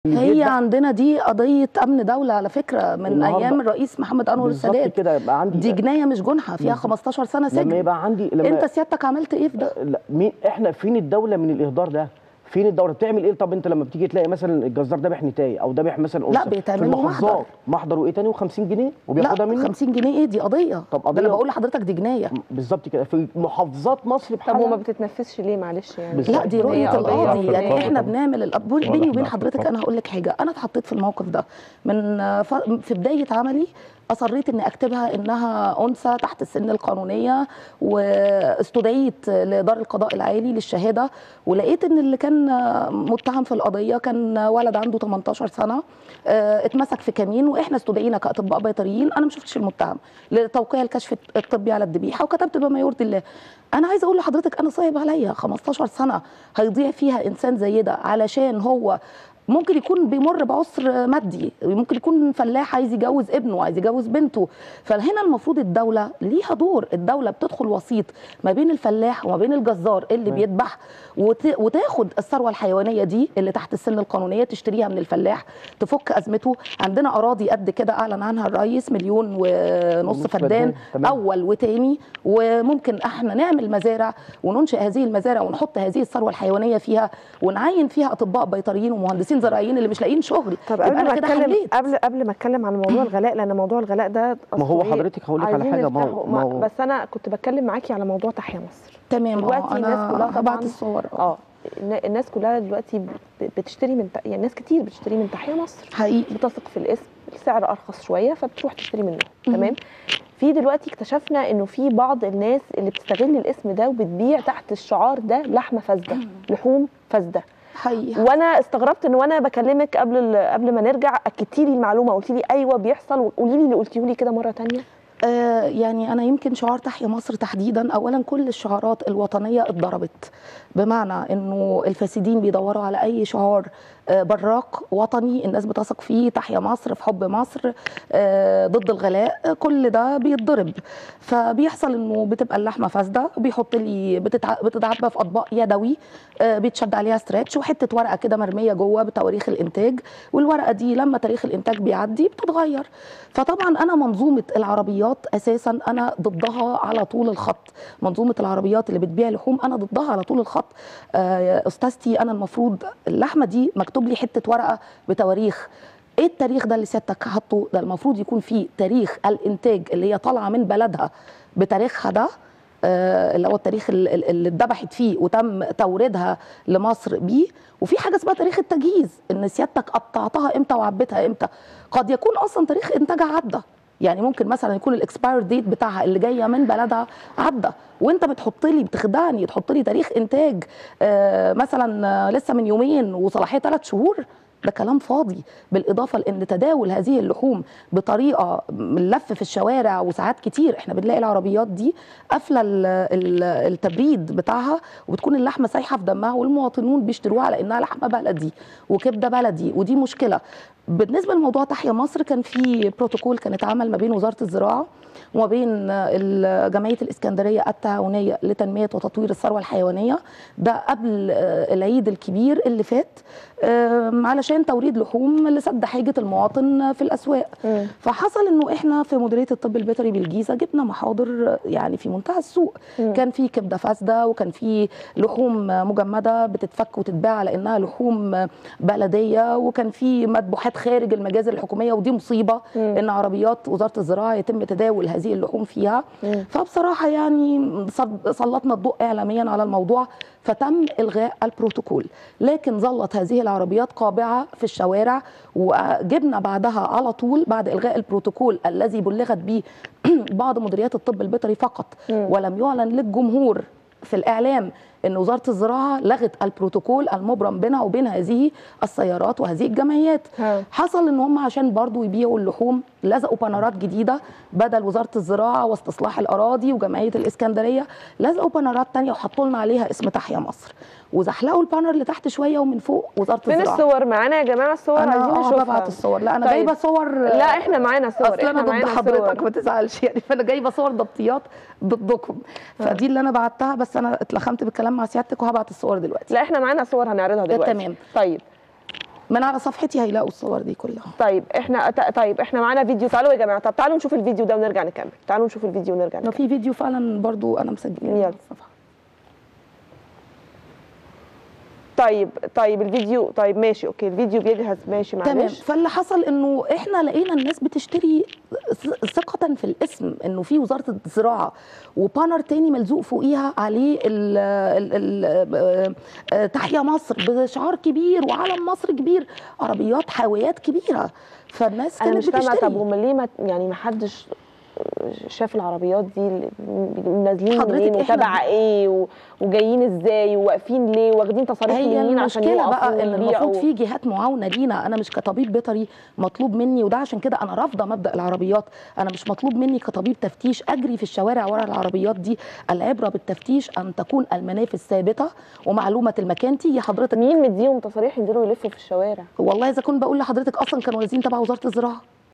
هي جدا. عندنا دي قضيه امن دوله على فكره من النهاردة ايام الرئيس محمد انور بالظبط السادات كده يبقى عندي دي جنايه مش جنحه فيها بالظبط. 15 سنه لما سجن يبقى عندي لما انت سيادتك عملت ايه في ده لا مين احنا فين الدوله من الاهدار ده فين الدوله بتعمل ايه طب انت لما بتيجي تلاقي مثلا الجزار ذابح نتايه او ذابح مثلا لا، أنثى بيتعمل في له المحافظات محضر. محضر وايه تاني و50 جنيه وبياخدها لا منه 50 جنيه ايه دي قضيه طب ده قضية- انا بقول لحضرتك دي جنايه بالظبط كده في محافظات مصر طب وما بحالها بتتنفذش ليه معلش يعني بالظبط. لا دي هي رؤيه قضية القاضي في يعني النهاية. احنا بنعمل الأب- بيني واضح وبين بقى في حضرتك الخط. انا هقول لك حاجه انا اتحطيت في الموقف ده من ف- في بدايه عملي اصريت اني اكتبها انها انثى تحت السن القانونيه واستدعيت لدار القضاء العالي للشهاده ولقيت ان اللي كان متهم في القضيه كان ولد عنده 18 سنه آه، اتمسك في كمين واحنا استدعينا كاطباء بيطريين انا ما شفتش المتهم لتوقيع الكشف الطبي على الذبيحه وكتبت بما يرضي الله انا عايزه اقول لحضرتك انا صعب عليا 15 سنه هيضيع فيها انسان زي ده علشان هو ممكن يكون بيمر بعسر مادي ممكن يكون فلاح عايز يجوز ابنه عايز يجوز بنته فهنا المفروض الدوله ليها دور الدوله بتدخل وسيط ما بين الفلاح وما بين الجزار اللي تمام. بيذبح وت- وتاخد الثروه الحيوانيه دي اللي تحت السن القانونيه تشتريها من الفلاح تفك ازمته عندنا اراضي قد كده اعلن عنها الرئيس مليون ونص ونص فدان فدان، تمام. اول وتاني وممكن احنا نعمل مزارع وننشئ هذه المزارع ونحط هذه الثروه الحيوانيه فيها ونعين فيها اطباء بيطريين ومهندسين زراعيين اللي مش لاقيين شغل طب يبقى قبل أنا ما كده اتكلم حليت. قبل قبل ما اتكلم عن موضوع الغلاء لان موضوع الغلاء ده ما هو أصله إيه؟ حضرتك هقول لك على عايزين حاجه ما هو نفتحه. ما هو بس انا كنت بتكلم معاكي على موضوع تحيا مصر تمام دلوقتي اه الناس كلها انا هبعت طبعاً- الصور اه النا- الناس كلها دلوقتي ب- بتشتري من ت- يعني ناس كتير بتشتري من تحيا مصر حقيقي بتثق في الاسم السعر ارخص شويه فبتروح تشتري منه مم. تمام في دلوقتي اكتشفنا انه في بعض الناس اللي بتستغل الاسم ده وبتبيع تحت الشعار ده لحمه فاسده لحوم فاسده حقيقي وانا استغربت ان وانا بكلمك قبل ال- قبل ما نرجع اكدتي لي المعلومه قلتي لي ايوه بيحصل وقولي لي اللي قلتيه لي كده مره تانية آه يعني انا يمكن شعار تحيا مصر تحديدا اولا كل الشعارات الوطنيه اتضربت بمعنى انه الفاسدين بيدوروا على اي شعار آه براق وطني الناس بتثق فيه تحيا مصر في حب مصر آه ضد الغلاء آه، كل ده بيتضرب فبيحصل انه بتبقى اللحمه فاسده بيحط لي بتتع- بتتعبى في اطباق يدوي آه بيتشد عليها ستريتش وحته ورقه كده مرميه جوه بتواريخ الانتاج والورقه دي لما تاريخ الانتاج بيعدي بتتغير فطبعا انا منظومه العربيات اساسا انا ضدها على طول الخط منظومه العربيات اللي بتبيع لحوم انا ضدها على طول الخط آه يا استاذتي انا المفروض اللحمه دي مكتوب لي حته ورقه بتواريخ ايه التاريخ ده اللي سيادتك حاطه ده المفروض يكون فيه تاريخ الانتاج اللي هي طالعه من بلدها بتاريخها ده آه، اللي هو التاريخ ال- ال- اللي اتذبحت فيه وتم توريدها لمصر بيه وفي حاجه اسمها تاريخ التجهيز ان سيادتك قطعتها امتى وعبيتها امتى قد يكون اصلا تاريخ انتاجها عدى يعني ممكن مثلا يكون الاكسباير ديت بتاعها اللي جايه من بلدها عدى وانت بتحط لي بتخدعني تحط لي تاريخ انتاج آه، مثلا آه، لسه من يومين وصلاحيه ثلاث شهور ده كلام فاضي بالاضافه لان تداول هذه اللحوم بطريقه اللف في الشوارع وساعات كتير احنا بنلاقي العربيات دي قافله ال- ال- التبريد بتاعها وبتكون اللحمه سايحه في دمها والمواطنون بيشتروها على انها لحمه بلدي وكبده بلدي ودي مشكله بالنسبه لموضوع تحيا مصر كان في بروتوكول كان اتعمل ما بين وزاره الزراعه وما بين ال- جمعيه الاسكندريه التعاونيه لتنميه وتطوير الثروه الحيوانيه ده قبل آه، العيد الكبير اللي فات آم، علشان توريد لحوم لسد حاجه المواطن في الاسواق مم. فحصل انه احنا في مديريه الطب البيطري بالجيزه جبنا محاضر يعني في منتهى السوق مم. كان في كبده فاسده وكان في لحوم مجمده بتتفك وتتباع على انها لحوم بلديه وكان في مذبوحات خارج المجازر الحكوميه ودي مصيبه مم. ان عربيات وزاره الزراعه يتم تداول هذه اللحوم فيها مم. فبصراحه يعني صد- سلطنا الضوء اعلاميا على الموضوع فتم الغاء البروتوكول لكن ظلت هذه العربيات قابعه في الشوارع وجبنا بعدها على طول بعد الغاء البروتوكول الذي بلغت به بعض مديريات الطب البيطري فقط مم. ولم يعلن للجمهور في الاعلام ان وزاره الزراعه لغت البروتوكول المبرم بينها وبين هذه السيارات وهذه الجمعيات ها. حصل ان هم عشان برضو يبيعوا اللحوم لزقوا بانرات جديده بدل وزاره الزراعه واستصلاح الاراضي وجمعيه الاسكندريه لزقوا بانرات تانية وحطوا لنا عليها اسم تحيا مصر وزحلقوا البانر لتحت شويه ومن فوق وزاره فين الزراعه الصور معانا يا جماعه الصور انا عايزين اه نشوفها ببعت الصور لا انا طيب. جايبه صور لا احنا معانا صور اصل انا احنا ضد معانا حضرتك صور. ما تزعلش يعني فانا جايبه صور ضبطيات ضدكم فدي اللي انا بعتها بس انا اتلخمت بالكلام مع سيادتك وهبعت الصور دلوقتي لا احنا معانا صور هنعرضها دلوقتي تمام. طيب من على صفحتي هيلاقوا الصور دي كلها طيب احنا ت- طيب احنا معانا فيديو تعالوا يا جماعه طب تعالوا نشوف الفيديو ده ونرجع نكمل تعالوا نشوف الفيديو ونرجع لو نكمل في فيديو فعلا برضو انا مسجله يلا. على الصفحه طيب طيب الفيديو طيب ماشي اوكي الفيديو بيجهز ماشي تمام معلش فاللي حصل انه احنا لقينا الناس بتشتري ث- ثقة في الاسم انه في وزارة الزراعة وبانر تاني ملزوق فوقيها عليه ال ال ال آه، تحيا مصر بشعار كبير وعلم مصر كبير عربيات حاويات كبيرة فالناس انا كانت مش فاهمه بتشتري طب هم ليه ما يعني ما حدش شاف العربيات دي اللي نازلين حضرتك منين إحنا وتبع ايه و- وجايين ازاي وواقفين ليه واخدين تصاريح هي منين عشان المشكله يقفوا بقى ان ويبيعوا؟ المفروض في جهات معاونه لينا انا مش كطبيب بيطري مطلوب مني وده عشان كده انا رافضه مبدا العربيات انا مش مطلوب مني كطبيب تفتيش اجري في الشوارع ورا العربيات دي العبره بالتفتيش ان تكون المنافذ ثابته ومعلومه المكان تيجي حضرتك مين مديهم تصاريح ينزلوا يلفوا في الشوارع والله اذا كنت بقول لحضرتك اصلا كانوا نازلين تبع وزاره الزراعه